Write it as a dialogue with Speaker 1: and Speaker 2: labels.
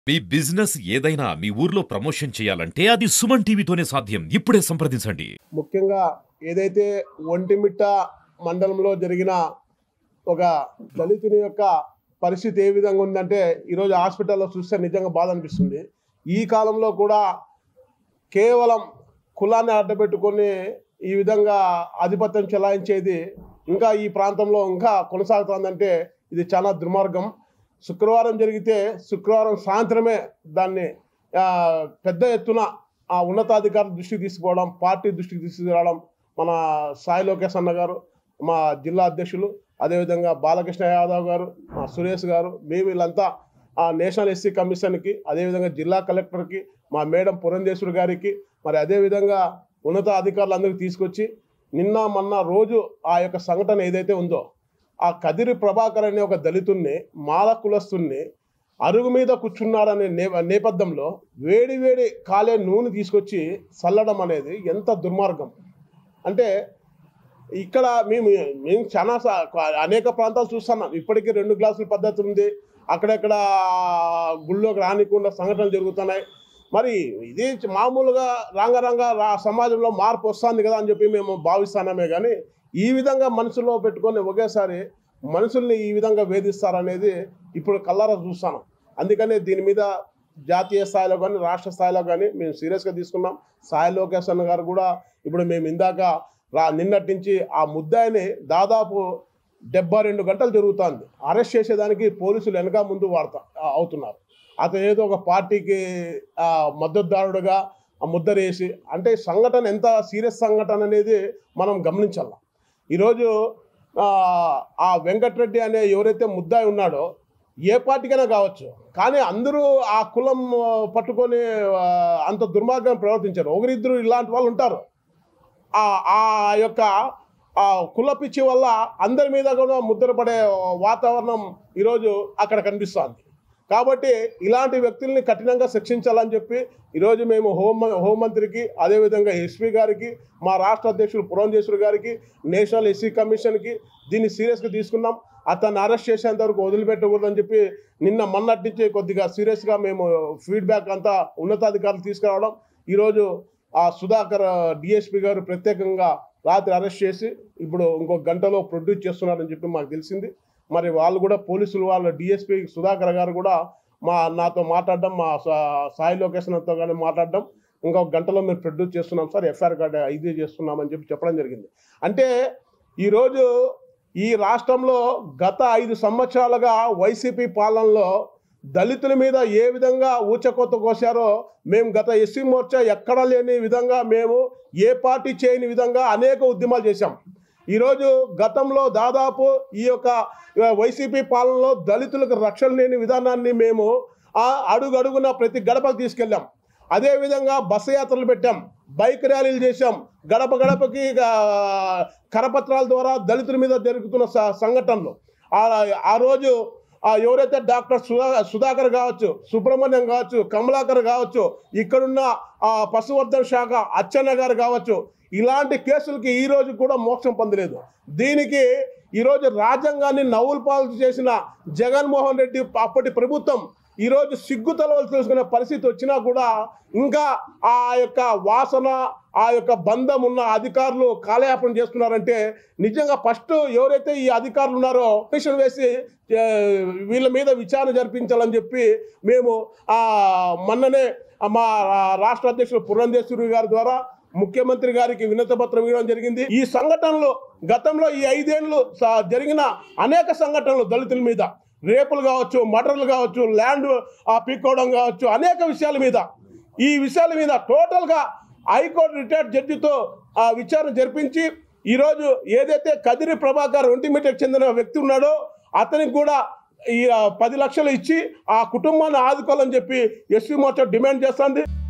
Speaker 1: మీ business ఏదైనా మీ ఊర్లో promotion చేయాలంటే అది సుమన్ టీవీతోనే సాధ్యం ఇప్పుడే సంప్రదించండి
Speaker 2: ముఖ్యంగా ఏదైతే ఒంటిమిట్ట మండలంలో జరిగిన ఒక దళితుని యొక్క పరిస్థితి ఏ విధంగా ఉందంటే ఈరోజు హాస్పిటల్లో చూస్తే నిజంగా బాధ అనిపిస్తుంది ఈ కాలంలో కూడా కేవలం కులాన్ని అడ్డపెట్టుకొని ఈ విధంగా ఆధిపత్యం చెలాయించేది ఇంకా ఈ ప్రాంతంలో ఇంకా కొనసాగుతోందంటే ఇది చాలా దుర్మార్గం శుక్రవారం జరిగితే శుక్రవారం సాయంత్రమే దాన్ని ఆ, పెద్ద ఎత్తున ఆ ఉన్నతాధికారుల దృష్టికి తీసుకుపోవడం పార్టీ దృష్టికి తీసుకురావడం మన సాయి లోకేష్ అన్న గారు మా జిల్లా అధ్యక్షులు అదేవిధంగా బాలకృష్ణ యాదవ్ గారు మా సురేష్ గారు మేము వీళ్ళంతా ఆ నేషనల్ ఎస్సీ కమిషన్కి అదేవిధంగా జిల్లా కలెక్టర్కి మా మేడం పురంధేశ్వరి గారికి మరి అదేవిధంగా ఉన్నత అధికారులందరికీ తీసుకొచ్చి నిన్న మొన్న రోజు ఆ యొక్క సంఘటన ఏదైతే ఉందో ఆ కదిరి ప్రభాకర్ అనే ఒక దళితుణ్ణి మాల కులస్తుణ్ణి అరుగు మీద కూర్చున్నాడనే నే నేపథ్యంలో వేడి వేడి కాలే నూనె తీసుకొచ్చి చల్లడం అనేది ఎంత దుర్మార్గం అంటే ఇక్కడ మేము మేము చాలా సా- అనేక ప్రాంతాలు చూస్తున్నాం ఇప్పటికీ రెండు గ్లాసుల పద్ధతి ఉంది అక్కడక్కడ గుళ్ళోకి రానికుండా సంఘటనలు జరుగుతున్నాయి మరి ఇది మామూలుగా రంగరంగ రా సమాజంలో మార్పు వస్తుంది కదా అని చెప్పి మేము భావిస్తున్నామే కానీ ఈ విధంగా మనసులో పెట్టుకొని ఒకేసారి మనుషుల్ని ఈ విధంగా వేధిస్తారనేది ఇప్పుడు కల్లారా చూస్తాను అందుకనే దీని మీద జాతీయ స్థాయిలో కానీ రాష్ట్ర స్థాయిలో కానీ మేము సీరియస్గా తీసుకున్నాం సాయి లోకేష్ అన్న గారు కూడా ఇప్పుడు మేము ఇందాక రా నిన్నటి నుంచి ఆ ముద్దాయిని దాదాపు డెబ్బై రెండు గంటలు జరుగుతుంది అరెస్ట్ చేసేదానికి పోలీసులు వెనక ముందు వాడతా ఆ, అవుతున్నారు అతను ఏదో ఒక పార్టీకి ఆ, మద్దతుదారుడుగా ఆ ముద్ర వేసి అంటే సంఘటన ఎంత సీరియస్ సంఘటన అనేది మనం గమనించాల ఈరోజు ఆ, ఆ వెంకటరెడ్డి అనే ఎవరైతే ముద్దాయి ఉన్నాడో ఏ పార్టీకైనా కావచ్చు కానీ అందరూ ఆ కులం ఆ, పట్టుకొని ఆ, అంత దుర్మార్గం ప్రవర్తించారు ఒకరిద్దరు ఇలాంటి వాళ్ళు ఉంటారు ఆ ఆ యొక్క ఆ కుల పిచ్చి వల్ల అందరి మీద కూడా ముద్రపడే వాతావరణం ఈరోజు అక్కడ కనిపిస్తోంది కాబట్టి ఇలాంటి వ్యక్తుల్ని కఠినంగా శిక్షించాలని చెప్పి ఈరోజు మేము హోం హోంమంత్రికి అదేవిధంగా ఎస్పీ గారికి మా రాష్ట్ర అధ్యక్షుడు పురంధేశ్వరి గారికి నేషనల్ ఎస్సీ కమిషన్కి దీన్ని సీరియస్గా తీసుకున్నాం అతన్ని అరెస్ట్ చేసేంత వరకు వదిలిపెట్టకూడదని చెప్పి నిన్న మొన్నటి నుంచి కొద్దిగా సీరియస్గా మేము ఫీడ్బ్యాక్ అంతా ఉన్నతాధికారులు తీసుకురావడం ఈరోజు ఆ సుధాకర్ డిఎస్పి గారు ప్రత్యేకంగా రాత్రి అరెస్ట్ చేసి ఇప్పుడు ఇంకో గంటలో ప్రొడ్యూస్ చేస్తున్నారని చెప్పి మాకు తెలిసింది మరి వాళ్ళు కూడా పోలీసులు వాళ్ళ డిఎస్పి సుధాకర్ గారు కూడా మా నాతో మాట్లాడడం మా సా- సాయి లొకేషన్తో కానీ మాట్లాడడం ఇంకొక గంటలో మేము ప్రొడ్యూస్ చేస్తున్నాం సార్ ఎఫ్ఐఆర్ కార్డు ఇది చేస్తున్నామని చెప్పి చెప్పడం జరిగింది అంటే ఈరోజు ఈ రాష్ట్రంలో గత ఐదు సంవత్సరాలుగా వైసీపీ పాలనలో దళితుల మీద ఏ విధంగా ఊచకొత్త కోసారో మేము గత ఎస్సీ మోర్చా ఎక్కడా లేని విధంగా మేము ఏ పార్టీ చేయని విధంగా అనేక ఉద్యమాలు చేశాం ఈరోజు గతంలో దాదాపు ఈ యొక్క ఆ, వైసీపీ పాలనలో దళితులకు రక్షణ లేని విధానాన్ని మేము ఆ అడుగు అడుగున ప్రతి గడపకు తీసుకెళ్ళాం అదేవిధంగా బస్సు యాత్రలు పెట్టాం బైక్ ర్యాలీలు చేశాం గడప గడపకి ఆ, కరపత్రాల ద్వారా దళితుల మీద జరుగుతున్న స- సంఘటనలు ఆ ఆ రోజు ఆ ఎవరైతే డాక్టర్ సుధా సుధాకర్ కావచ్చు సుబ్రహ్మణ్యం కావచ్చు కమలాకర్ కావచ్చు ఇక్కడున్న ఆ పశువర్ధన శాఖ అచ్చెన్న గారు కావచ్చు ఇలాంటి కేసులకి ఈ రోజు కూడా మోక్షం పొందలేదు దీనికి ఈరోజు రాజ్యాంగాన్ని నవ్వులు పాలు చేసిన జగన్మోహన్ రెడ్డి అప్పటి ప్రభుత్వం ఈరోజు సిగ్గు తలవలు తెలుసుకునే పరిస్థితి వచ్చినా కూడా ఇంకా ఆ యొక్క వాసన ఆ యొక్క బంధం ఉన్న అధికారులు కాలయాపన చేస్తున్నారంటే నిజంగా ఫస్ట్ ఎవరైతే ఈ అధికారులు ఉన్నారో పిటిషన్ వేసి ఏ, వీళ్ళ మీద విచారణ జరిపించాలని చెప్పి మేము ఆ మొన్ననే మా రాష్ట్ర అధ్యక్షుడు పురంధేశ్వరి గారి ద్వారా ముఖ్యమంత్రి గారికి వినతి పత్రం ఇవ్వడం జరిగింది ఈ సంఘటనలు గతంలో ఈ ఐదేళ్లు స- జరిగిన అనేక సంఘటనలు దళితుల మీద రేపులు కావచ్చు మర్డర్లు కావచ్చు ల్యాండ్ ఆ పీక్కోవడం కావచ్చు అనేక విషయాల మీద ఈ విషయాల మీద టోటల్గా హైకోర్టు రిటైర్డ్ జడ్జితో ఆ విచారణ జరిపించి ఈరోజు ఏదైతే కదిరి ప్రభాకర్ ఒంటిమిటకు చెందిన వ్యక్తి ఉన్నాడో అతనికి కూడా ఈ ఆ, పది లక్షలు ఇచ్చి ఆ కుటుంబాన్ని ఆదుకోవాలని చెప్పి ఎస్సీ మోర్చా డిమాండ్ చేస్తుంది